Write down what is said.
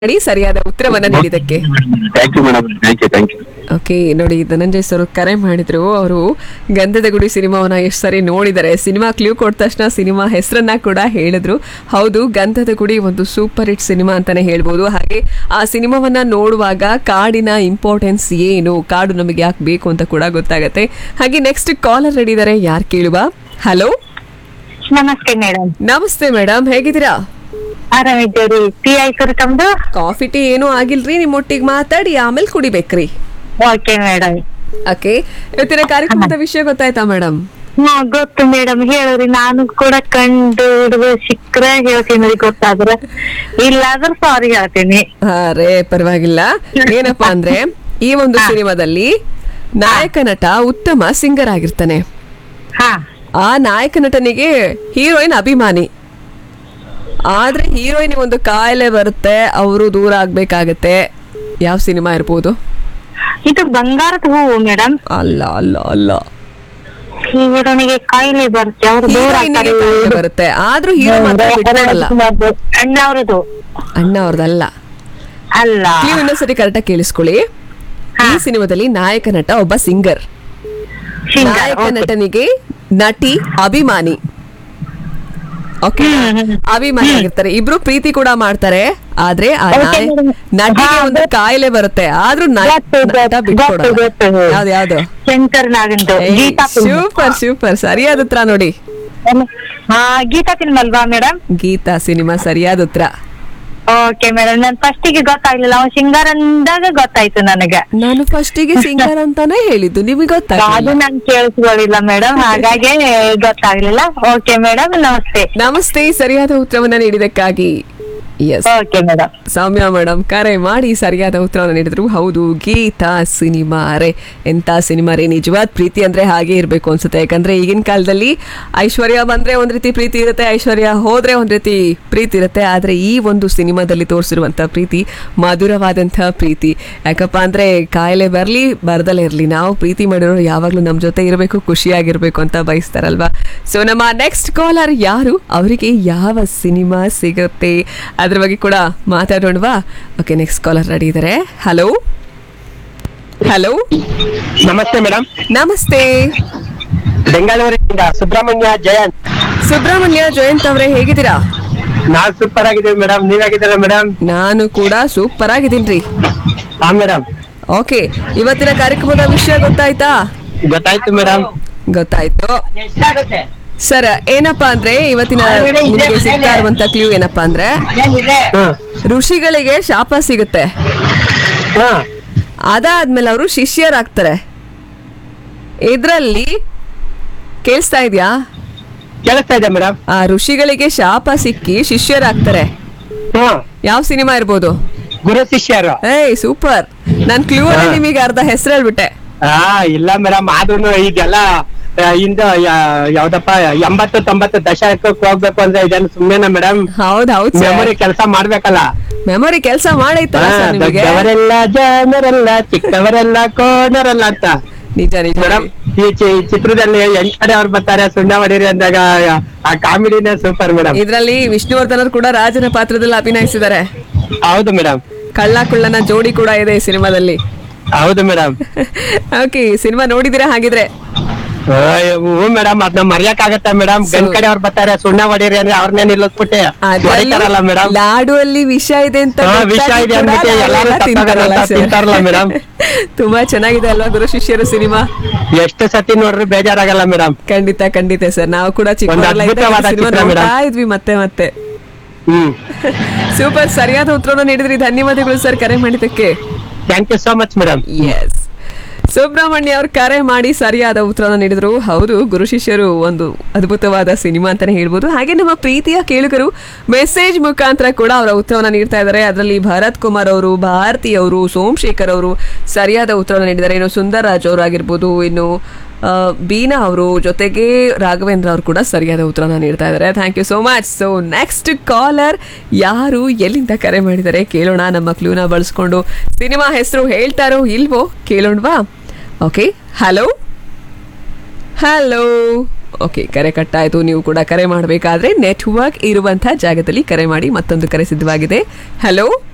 ಮಾಡಿ ಸರಿಯಾದ ಉತ್ತರವನ್ನ ನೀಡಿದಕ್ಕೆ thank you madam thank you thank you okay ನೋಡಿ ಧನಂಜಯ್ ಸರ್ ಕರೆ ಮಾಡಿದ್ರು ಅವರು ಗಂಧದ ಗುಡಿ ಸಿನಿಮಾವನ್ನ ಎಷ್ಟು ಸರಿ ನೋಡಿದ್ದಾರೆ ಸಿನಿಮಾ ಕ್ಲೂ ಕೊಟ್ಟ ತಕ್ಷಣ ಸಿನಿಮಾ ಹೆಸರನ್ನ ಕೂಡ ಹೇಳಿದ್ರು ಹೌದು ಗಂಧದ ಗುಡಿ ಒಂದು ಸೂಪರ್ ಹಿಟ್ ಸಿನಿಮಾ ಅಂತಾನೆ ಹೇಳ್ಬೋದು ಹಾಗೆ ಆ ಸಿನಿಮಾವನ್ನ ನೋಡುವಾಗ ಕಾಡಿನ ಇಂಪಾರ್ಟೆನ್ಸ್ ಏನು ಕಾಡು ನಮಗೆ ಯಾಕೆ ಬೇಕು ಅಂತ ಕೂಡ ಗೊತ್ತಾಗತ್ತೆ ಹಾಗೆ ನೆಕ್ಸ್ಟ್ ಕಾಲರ್ ರೆಡಿ ಇದ್ದಾರೆ ಯಾರು ಕೇಳುವ ಹಲೋ ನಮಸ್ತೆ ಮೇಡಮ್ ನಮಸ್ತೆ ಮೇಡಮ್ ಹೇಗಿದ್ದೀರಾ ಆರಾಮಿದ್ದೀರಿ ಟೀ ಆಯ್ತು ರೀ ತಮ್ದು ಕಾಫಿ ಟೀ ಏನೂ ಆಗಿಲ್ರಿ ನಿಮ್ಮೊಟ್ಟಿಗೆ ಮಾತಾಡಿ ಆಮೇಲೆ ಕುಡಿಬೇಕ್ರಿ ಓಕೆ ಮೇಡಮ್ ಓಕೆ ಇವತ್ತಿನ ಕಾರ್ಯಕ್ರಮದ ವಿಷಯ ಗೊತ್ತಾಯ್ತಾ ಮೇಡಮ್ ಹಾ ಗೊತ್ತು ಮೇಡಮ್ ಹೇಳ್ರಿ ನಾನು ಕೂಡ ಕಂಡು ಹಿಡಿದು ಸಿಕ್ಕ್ರೆ ಹೇಳ್ತೀನಿ ರೀ ಗೊತ್ತಾದ್ರ ಇಲ್ಲಾದ್ರ ಸಾರಿ ಹೇಳ್ತೀನಿ ಅರೆ ಪರವಾಗಿಲ್ಲ ಏನಪ್ಪಾ ಅಂದ್ರೆ ಈ ಒಂದು ಸಿನಿಮಾದಲ್ಲಿ ನಾಯಕ ನಟ ಉತ್ತಮ ಸಿಂಗರ್ ಆಗಿರ್ತಾನೆ ಹಾ ಆ ನಾಯಕ ನಟನಿಗೆ ಹೀರೋಯಿನ್ ಅಭಿಮಾನಿ ಆದ್ರೆ ಹೀರೋಯಿನ್ ಒಂದು ಕಾಯಿಲೆ ಬರುತ್ತೆ ಅವರು ದೂರ ಆಗ್ಬೇಕಾಗತ್ತೆ ಯಾವ ಸಿನಿಮಾ ಇರ್ಬೋದು ಇದು ಬಂಗಾರದ ಹೂವು ಮೇಡಮ್ ಅಲ್ಲ ಅಲ್ಲ ಅಲ್ಲ ಹೀರೋನಿಗೆ ಕಾಯಿಲೆ ಬರುತ್ತೆ ಅವ್ರು ದೂರ ಹೀರೋಯಿನ್ಗೆ ಕಾಯಿಲೆ ಬರುತ್ತೆ ಆದ್ರೂ ಹೀರೋ ಮಾತ್ರ ಬಿಟ್ಕೊಡಲ್ಲ ಅಣ್ಣ ಅವ್ರದ್ದು ಅಣ್ಣ ಅವ್ರದಲ್ಲ ಅಲ್ಲ ನೀವು ಇನ್ನೊಂದ್ಸರಿ ಕರೆಕ್ಟಾಗಿ ಕೇಳಿಸ್ಕೊಳ್ಳಿ ಈ ಸಿನಿಮಾದಲ್ಲಿ ನಾಯಕ ನಟ ಒಬ್ಬ ಸಿಂಗರ್ ಸಿಂಗರ್ ನಾಯಕ ನಟನಿಗೆ ನಟಿ ಅಭಿಮಾನಿ ಓಕೆ ಅಭಿಮಾನಿ ಆಗಿರ್ತಾರೆ ಇಬ್ರು ಪ್ರೀತಿ ಕೂಡ ಮಾಡ್ತಾರೆ ಆದ್ರೆ ಆ Okay, ನಾಯ- madam. ನಟಿಗೆ ಹಾ, ಒಂದು ಗೊತ್ತು. ಕಾಯಿಲೆ ಬರುತ್ತೆ ಆದ್ರೂ ನಾಯ- ಗೊತ್ತು, ನಟ ಗೊತ್ತು, ಬಿಟ್ಕೊಡಲ್ಲ ಗೊತ್ತು, ಗೊತ್ತು. ಯಾವ್ದು ಯಾವ್ದು ಶಂಕರ್ ನಾಗಂದು ಗೀತಾ ಸೂಪರ್ ಸೂಪರ್ ಸರಿಯಾದ ಉತ್ತರ ನೋಡಿ ಹಾ ಗೀತಾ ಫಿಲ್ಮ್ ಅಲ್ವಾ ಮೇಡಮ್ ಗೀತಾ ಸಿನಿಮಾ ಸರಿಯಾದ ಉತ್ತರ ಓಕೆ ಮೇಡಮ್ ನನ್ ಫಸ್ಟಿಗೆ ಗೊತ್ತಾಗ್ಲಿಲ್ಲ ಅವ್ನು ಸಿಂಗರ್ ಅಂದಾಗ ಗೊತ್ತಾಯ್ತು ನನಗೆ ನಾನು ಫಸ್ಟಿಗೆ ಸಿಂಗರ್ ಅಂತಾನೆ ಹೇಳಿದ್ದು ನಿಮಗೆ ಅದು ಗೊತ್ತಾಗಲ್ಲ ನಾನ್ ಕೇಳಿಸ್ಕೊಳ್ಳಿಲ್ಲ ಮೇಡಮ್ ಹಾಗಾಗಿ ಗೊತ್ತಾಗ್ಲಿಲ್ಲ ಓಕೆ ಮೇಡಮ್ ನಮಸ್ತೆ ನಮಸ್ತೆ ಸರಿಯಾದ ಉತ್ತರವನ್ನ ನೀಡಿದಕ್ಕಾಗಿ yes okay madam Soumya madam ಕರೆ ಮಾಡಿ ಸರಿಯಾದ ಉತ್ತರವನ್ನು ನೀಡಿದ್ರು ಹೌದು ಗೀತಾ ಸಿನಿಮಾ ರೇ ಎಂತ ಸಿನಿಮಾ ರೇ ನಿಜವಾದ ಪ್ರೀತಿ ಅಂದ್ರೆ ಹಾಗೆ ಇರಬೇಕು ಅನ್ಸುತ್ತೆ ಯಾಕಂದ್ರೆ ಈಗಿನ ಕಾಲದಲ್ಲಿ ಐಶ್ವರ್ಯ ಬಂದ್ರೆ ಒಂದ್ ರೀತಿ ಪ್ರೀತಿ ಇರುತ್ತೆ ಐಶ್ವರ್ಯ ಹೋದ್ರೆ ಒಂದ್ ರೀತಿ ಪ್ರೀತಿ ಇರುತ್ತೆ ಆದ್ರೆ ಈ ಒಂದು ಸಿನಿಮಾದಲ್ಲಿ ತೋರಿಸಿರುವಂತ ಪ್ರೀತಿ ಮಧುರವಾದಂಥ ಪ್ರೀತಿ ಯಾಕಪ್ಪ ಅಂದ್ರೆ ಕಾಯಿಲೆ ಬರ್ಲಿ ಬರ್ದಲೇ ಇರ್ಲಿ ನಾವು ಪ್ರೀತಿ ಮಾಡಿರೋರು ಯಾವಾಗ್ಲೂ ನಮ್ಮ ಜೊತೆ ಇರಬೇಕು ಖುಷಿಯಾಗಿರ್ಬೇಕು ಅಂತ ಬಯಸ್ತಾರಲ್ವಾ ಸೊ ನಮ್ಮ ನೆಕ್ಸ್ಟ್ ಕಾಲರ್ ಯಾರು ಅವರಿಗೆ ಯಾವ ಸಿನಿಮಾ ಸಿಗುತ್ತೆ ಅದ್ರ ಬಗ್ಗೆ ಕೂಡ ಮಾತಾಡೋಣವಾ ಓಕೆ ನೆಕ್ಸ್ಟ್ ಕಾಲರ್ ರೆಡಿ ಇದ್ದಾರೆ ಹಲೋ ಹಲೋ ನಮಸ್ತೆ ಮೇಡಮ್ ನಮಸ್ತೆ ಬೆಂಗಳೂರಿನಿಂದ ಸುಬ್ರಹ್ಮಣ್ಯ ಜಯಂತ್ ಸುಬ್ರಹ್ಮಣ್ಯ ಜಯಂತ್ ಅವರೇ ಹೇಗಿದ್ದೀರಾ ನಾವ್ ಸೂಪರ್ ಆಗಿದ್ದೀವಿ ಮೇಡಮ್ ನೀವ್ ಹೇಗಿದ್ದೀರಾ ಮೇಡಮ್ ನಾನು ಕೂಡ ಸೂಪರ್ ಆಗಿದ್ದೀನಿ ಹಾ ಮೇಡಮ್ ಓಕೆ ಇವತ್ತಿನ ಕಾರ್ಯಕ್ರಮದ ವಿಷಯ ಗೊತ್ತಾಯ್ತಾ ಗೊತ್ತಾಯ್ತು ಮೇಡಮ್ ಗೊತ್ತಾಯ್ತು ಸರ್ ಏನಪ್ಪಾ ಅಂದ್ರೆ ಇವತ್ತಿನ ನಿಮಗೆ ಸಿಗ್ತಾ ಇರುವಂತ ಕ್ಲೂ ಏನಪ್ಪಾ ಅಂದ್ರೆ ಹಾ ಋಷಿಗಳಿಗೆ ಶಾಪ ಸಿಗುತ್ತೆ ಹಾ ಅದಾದ್ಮೇಲೆ ಅವರು ಶಿಷ್ಯರಾಗ್ತಾರೆ ಇದ್ರಲ್ಲಿ ಕೇಳಿಸ್ತಾ ಇದ್ಯಾ ಕೇಳಿಸ್ತಾ ಇದೆ ಮೇಡಮ್ ಆ ಋಷಿಗಳಿಗೆ ಶಾಪ ಸಿಕ್ಕಿ ಶಿಷ್ಯರಾಗ್ತಾರೆ ಹಾ ಯಾವ ಸಿನಿಮಾ ಇರ್ಬೋದು ಗುರು ಶಿಷ್ಯರು ಏಯ್ ಸೂಪರ್ ನಾನ್ ಕ್ಲೂ ಅಲ್ಲಿ ಹಾ. ನಿಮಗೆ ಅರ್ಧ ಹೆಸರು ಹೇಳ್ಬಿಟ್ಟೆ ಹಾ ಇಲ್ಲ ಮೇಡಮ್ ಆದ್ರೂ ಈಗೆಲ್ಲ ಆ, ಇಂದ ಯಾ- ಯಾವ್ದಪ್ಪ ಎಂಬತ್ತು ತೊಂಬತ್ತು ದಶಕಕ್ಕೆ ಹೋಗ್ಬೇಕು ಅಂದ್ರೆ ಇದೇನು ಸುಮ್ಮನೆ ಮೇಡಮ್ ಹೌದ್ ಹೌದ್ ಮೆಮೊರಿ ಕೆಲಸ ಮಾಡ್ಬೇಕಲ್ಲ ಮೆಮೊರಿ ಕೆಲಸ ಮಾಡೈತಲ್ಲ ಹಾ, ಸರ್ ನಿಮಗೆ ದೊಡ್ಡವರೆಲ್ಲ ಜನರಲ್ಲ ಚಿಕ್ಕವರೆಲ್ಲ ಕೋಣರಲ್ಲ ಅಂತ ನಿಜ ನಿಜ ಮೇಡಮ್ ಈ ಚಿ- ಚಿತ್ರದಲ್ಲಿ ಎಂಟಡೆ ಅವ್ರು ಬರ್ತಾರೆ ಸುಣ್ಣ ಹೊಡೀರಿ ಅಂದಾಗ ಆ ಕಾಮಿಡಿನೇ ಸೂಪರ್ ಮೇಡಮ್ ಇದ್ರಲ್ಲಿ ವಿಷ್ಣುವರ್ಧನ್ ಅವರು ಕೂಡ ರಾಜನ ಪಾತ್ರದಲ್ಲಿ ಅಭಿನಯಿಸಿದ್ದಾರೆ ಹೌದು ಮೇಡಮ್ ಕಳ್ಳ ಕುಳ್ಳನ ಜೋಡಿ ಕೂಡ ಇದೆ ಈ ಸಿನಿಮಾದಲ್ಲಿ ಹೌದು ಮೇಡಮ್ ಓಕೆ ಸಿನಿಮಾ ನೋಡಿದಿರಾ ಹಾಗಿದ್ರೆ ಹ್ಞೂ ಮೇಡಮ್ ಅದನ್ನ ಮರ್ಯಕ್ ಆಗತ್ತ ಮೇಡಮ್ ಗನ್ ಕಡೆ ಅವ್ರು ಬರ್ತಾರೆ ಸುಣ್ಣ ಹೊಡೀರಿ ಅಂದ್ರೆ ಅವ್ರನ್ನೇ ನಿಲ್ಲಿಸ್ಬಿಟ್ಟೆ ಹೊಡಿತಾರಲ್ಲ ಮೇಡಮ್ ಲಾಡು ಅಲ್ಲಿ ವಿಷ ಇದೆ ಅಂತ ಹಾ, ಗೊತ್ತಾಗಿ ವಿಷ ಇದೆ ಕೂಡ ಅಂದ್ಬಿಟ್ಟು ಲಾಡು ಎಲ್ಲರೂ ಎಲ್ಲ ತಿಂತಾರಲ್ಲ ತಪ್ಪಾಗಲ್ಲ sir. ತಿಂತಾರಲ್ಲ madam. ತುಂಬಾ ಚೆನ್ನಾಗಿದೆ ಅಲ್ವಾ ಗುರು ಶಿಷ್ಯರು ಸಿನಿಮಾ ಎಷ್ಟು ಸತಿ ನೋಡ್ರಿ ಬೇಜಾರಾಗಲ್ಲ ಮೇಡಮ್ ಖಂಡಿತ ಖಂಡಿತ ಸರ್ ನಾವು ಕೂಡ ಚಿಕ್ಕವರೆಲ್ಲ ಇದ್ದಾಗ ಅದ್ಭುತವಾದ ಸಿನಿಮಾ ಚಿತ್ರ ನೋಡ್ತಾ madam. ಇದ್ವಿ ಮತ್ತೆ ಮತ್ತೆ ಹ್ಮ್ ಸೂಪರ್ ಸರಿಯಾದ ಉತ್ತರವನ್ನು ನೀಡಿದ್ರಿ ಧನ್ಯವಾದಗಳು ಸರ್ ಕರೆ ಮಾಡಿದ್ದಕ್ಕೆ thank you so much madam S Subrahmanya ಅವ್ರು ಕರೆ ಮಾಡಿ ಸರಿಯಾದ ಉತ್ತರನ ನೀಡಿದ್ರು ಹೌದು ಗುರು ಶಿಷ್ಯರು ಒಂದು ಅದ್ಭುತವಾದ ಸಿನಿಮಾ ಅಂತಾನೆ ಹೇಳ್ಬೋದು ಹಾಗೆ ನಮ್ಮ ಪ್ರೀತಿಯ ಕೇಳುಗರು ಮೆಸೇಜ್ ಮುಖಾಂತರ ಕೂಡ ಅವರ ಉತ್ತರವನ್ನ ನೀಡ್ತಾ ಇದ್ದಾರೆ ಅದರಲ್ಲಿ ಭರತ್ ಕುಮಾರ್ ಅವರು ಭಾರತಿ ಅವರು ಸೋಮಶೇಖರ್ ಅವರು ಸರಿಯಾದ ಉತ್ತರವನ್ನು ನೀಡಿದ್ದಾರೆ ಇನ್ನು ಸುಂದರ್ರಾಜ್ ಅವರು ಆಗಿರ್ಬೋದು ಇನ್ನು ಆ, ಬೀನಾ ಅವರು ಜೊತೆಗೆ ರಾಘವೇಂದ್ರ ಅವರು ಕೂಡ ಸರಿಯಾದ ಉತ್ತರನ ನೀಡ್ತಾ ಇದ್ದಾರೆ thank you so much so next caller ಯಾರು ಎಲ್ಲಿಂದ ಕರೆ ಮಾಡಿದ್ದಾರೆ ಕೇಳೋಣ ನಮ್ಮ ಕ್ಲೂನ ಬಳಸ್ಕೊಂಡು ಸಿನಿಮಾ ಹೆಸರು ಹೇಳ್ತಾರೋ ಇಲ್ವೋ ಕೇಳೋಣವಾ ಓಕೆ ಹಲೋ ಹಲೋ ಓಕೆ ಕರೆ ಕಟ್ಟಾಯಿತು ನೀವು ಕೂಡ ಕರೆ ಮಾಡಬೇಕಾದ್ರೆ ನೆಟ್ವರ್ಕ್ ಇರುವಂಥ ಜಾಗದಲ್ಲಿ ಕರೆ ಮಾಡಿ ಮತ್ತೊಂದು ಕರೆ ಸಿದ್ಧವಾಗಿದೆ ಹಲೋ